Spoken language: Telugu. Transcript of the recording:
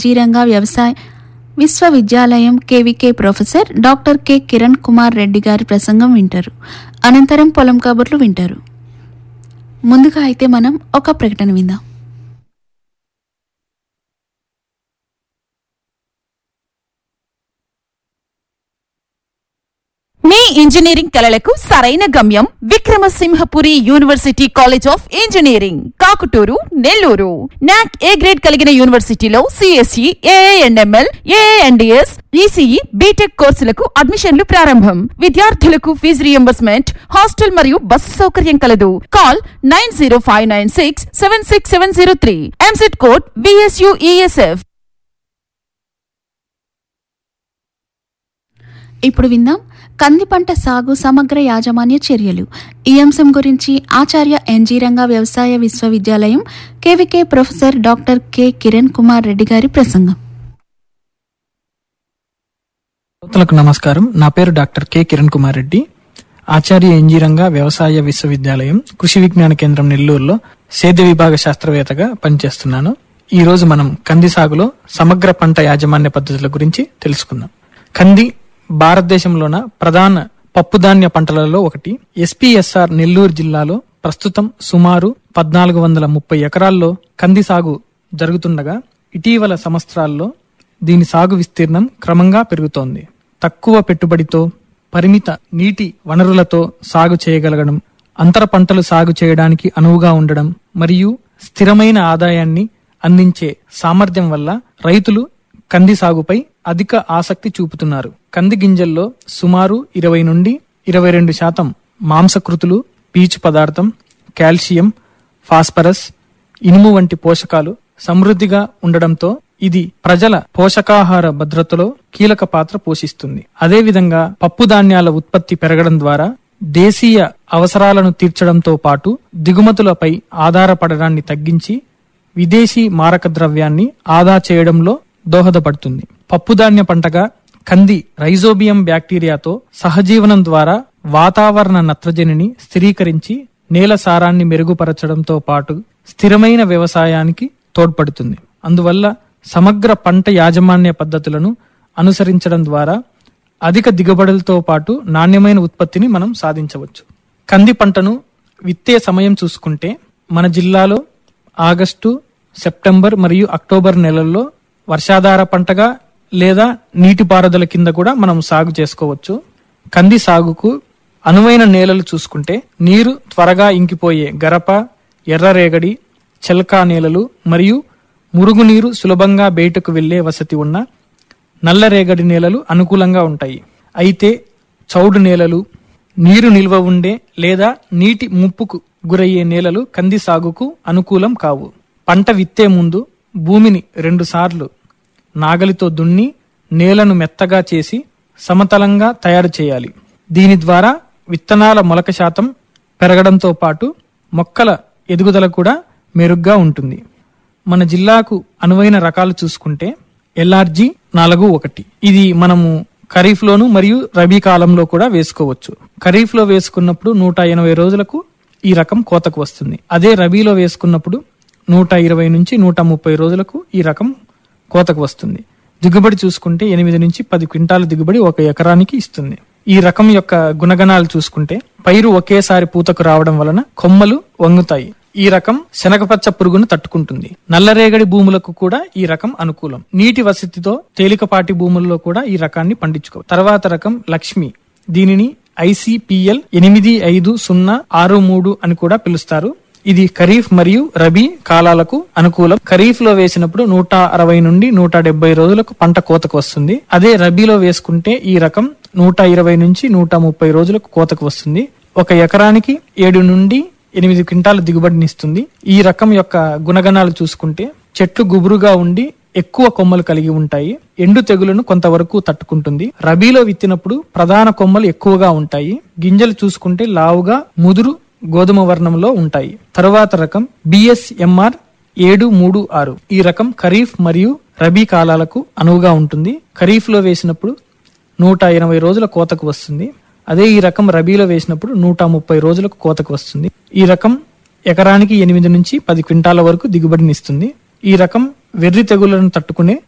ఎన్జీరంగా వ్యవసాయ విశ్వవిద్యాలయం KVK professor doctor K Kiran Kumar Reddy గారి ప్రసంగం వింటారు అనంతరం పొలం కబుర్లు వింటారు ముందుగా అయితే మనం ఒక ప్రకటన విందాం మీ ఇంజనీరింగ్ కలలకు సరైన గమ్యం Vikramasimhapuri university college of engineering Kakuturu Nellore NAAC A grade కలిగిన యూనివర్సిటీలో CSE A N M L A N D S ECE BTech కోర్సులకు అడ్మిషన్లు ప్రారంభం విద్యార్థులకు ఫీజు రియంబర్స్మెంట్ హాస్టల్ మరియు బస్సు సౌకర్యం కలదు call nine zero five nine six seven six seven zero three EAMCET code VSUESF ఇప్పుడు విందాం కంది పంట సాగు సమగ్ర యాజమాన్య చర్యలు ఈ అంశం గురించి ఆచార్య ఎన్జీరంగా వ్యవసాయ విశ్వవిద్యాలయం KVK professor doctor K Kiran Kumar Reddy గారి ప్రసంగం శ్రోతలకు నమస్కారం నా పేరు డాక్టర్ కె కిరణ్ కుమార్ రెడ్డి ఆచార్య ఇంజీరంగా వ్యవసాయ విశ్వవిద్యాలయం కృషి విజ్ఞాన కేంద్రం నెల్లూరులో సేద్య విభాగ శాస్త్రవేత్తగా పనిచేస్తున్నాను ఈ రోజు మనం కంది సాగులో సమగ్ర పంట యాజమాన్య పద్ధతుల గురించి తెలుసుకుందాం కంది భారతదేశంలోన ప్రధాన పప్పుధాన్య పంటలలో ఒకటి ఎస్పీఎస్ఆర్ నెల్లూరు జిల్లాలో ప్రస్తుతం సుమారు పద్నాలుగు వందల ముప్పై ఎకరాల్లో కంది సాగు జరుగుతుండగా ఇటీవల సంవత్సరాల్లో దీని సాగు విస్తీర్ణం క్రమంగా పెరుగుతోంది తక్కువ పెట్టుబడితో పరిమిత నీటి వనరులతో సాగు చేయగలగడం అంతర పంటలు సాగు చేయడానికి అనువుగా ఉండడం మరియు స్థిరమైన ఆదాయాన్ని అందించే సామర్థ్యం వల్ల రైతులు కంది సాగుపై అధిక ఆసక్తి చూపుతున్నారు కంది గింజల్లో సుమారు ఇరవై నుండి ఇరవై రెండు శాతం మాంసకృతులు పీచు పదార్థం కాల్షియం ఫాస్ఫరస్ ఇనుము వంటి పోషకాలు సమృద్ధిగా ఉండడంతో ఇది ప్రజల పోషకాహార భద్రతలో కీలక పాత్ర పోషిస్తుంది అదేవిధంగా పప్పు ధాన్యాల ఉత్పత్తి పెరగడం ద్వారా దేశీయ అవసరాలను తీర్చడంతో పాటు దిగుమతులపై ఆధారపడడాన్ని తగ్గించి విదేశీ మారక ద్రవ్యాన్ని ఆదా చేయడంలో దోహదపడుతుంది పప్పుధాన్య పంటగా కంది రైజోబియం బ్యాక్టీరియాతో సహజీవనం ద్వారా వాతావరణ నత్రజనిని స్థిరీకరించి నేల సారాన్ని మెరుగుపరచడంతో పాటు స్థిరమైన వ్యవసాయానికి తోడ్పడుతుంది అందువల్ల సమగ్ర పంట యాజమాన్య పద్ధతులను అనుసరించడం ద్వారా అధిక దిగుబడులతో పాటు నాణ్యమైన ఉత్పత్తిని మనం సాధించవచ్చు కంది పంటను విత్తే సమయం చూసుకుంటే మన జిల్లాలో ఆగస్టు సెప్టెంబర్ మరియు అక్టోబర్ నెలల్లో వర్షాధార పంటగా లేదా నీటిపారుదల కింద కూడా మనం సాగు చేసుకోవచ్చు కంది సాగుకు అనువైన నేలలు చూసుకుంటే నీరు త్వరగా ఇంకిపోయే గరప ఎర్రరేగడి చెల్కా నేలలు మరియు మురుగునీరు సులభంగా బయటకు వెళ్లే వసతి ఉన్న నల్లరేగడి నేలలు అనుకూలంగా ఉంటాయి అయితే చౌడు నేలలు నీరు నిల్వ ఉండే లేదా నీటి ముప్పుకు గురయ్యే నేలలు కంది సాగుకు అనుకూలం కావు పంట విత్తే ముందు భూమిని రెండుసార్లు నాగలితో దున్ని నేలను మెత్తగా చేసి సమతలంగా తయారు చేయాలి దీని ద్వారా విత్తనాల మొలక శాతం పెరగడంతో పాటు మొక్కల ఎదుగుదల కూడా మెరుగ్గా ఉంటుంది మన జిల్లాకు అనువైన రకాలు చూసుకుంటే ఎల్ఆర్జీ నాలుగు ఒకటి ఇది మనము ఖరీఫ్ లోను మరియు రబీ కాలంలో కూడా వేసుకోవచ్చు ఖరీఫ్ లో వేసుకున్నప్పుడు నూట ఎనభై రోజులకు ఈ రకం కోతకు వస్తుంది అదే రబీలో వేసుకున్నప్పుడు నూట ఇరవై నుంచి నూట ముప్పై రోజులకు ఈ రకం కోతకు వస్తుంది దిగుబడి చూసుకుంటే ఎనిమిది నుంచి పది క్వింటాల దిగుబడి ఒక ఎకరానికి ఇస్తుంది ఈ రకం యొక్క గుణగణాలు చూసుకుంటే పైరు ఒకేసారి పూతకు రావడం వలన కొమ్మలు వంగుతాయి ఈ రకం శనగపచ్చ పురుగును తట్టుకుంటుంది నల్లరేగడి భూములకు కూడా ఈ రకం అనుకూలం నీటి వసతితో తేలికపాటి భూముల్లో కూడా ఈ రకాన్ని పండించుకో తర్వాత రకం లక్ష్మి దీనిని ఐసిపిఎల్ ఎనిమిది ఐదు సున్నా ఆరు మూడు అని కూడా పిలుస్తారు ఇది ఖరీఫ్ మరియు రబీ కాలాలకు అనుకూలం ఖరీఫ్ లో వేసినప్పుడు నూట అరవై నుండి నూట డెబ్బై రోజులకు పంట కోతకు వస్తుంది అదే రబీలో వేసుకుంటే ఈ రకం నూట ఇరవై నుంచి నూట ముప్పై రోజులకు కోతకు వస్తుంది ఒక ఎకరానికి ఏడు నుండి ఎనిమిది క్వింటాల దిగుబడినిస్తుంది ఈ రకం యొక్క గుణగణాలు చూసుకుంటే చెట్లు గుబురుగా ఉండి ఎక్కువ కొమ్మలు కలిగి ఉంటాయి ఎండు తెగులను కొంతవరకు తట్టుకుంటుంది రబీలో విత్తినప్పుడు ప్రధాన కొమ్మలు ఎక్కువగా ఉంటాయి గింజలు చూసుకుంటే లావుగా ముదురు గోధుమ వర్ణంలో ఉంటాయి తరువాత రకం బిఎస్ఎంఆర్ ఏడు మూడు ఆరు ఈ రకం ఖరీఫ్ మరియు రబీ కాలాలకు అనువుగా ఉంటుంది ఖరీఫ్ లో వేసినప్పుడు నూట ఎనభై రోజుల కోతకు వస్తుంది అదే ఈ రకం రబీలో వేసినప్పుడు నూట ముప్పై రోజులకు కోతకు వస్తుంది ఈ రకం ఎకరానికి ఎనిమిది నుంచి పది క్వింటాల వరకు దిగుబడిని ఇస్తుంది ఈ రకం వెర్రి తెగుళ్లను తట్టుకునే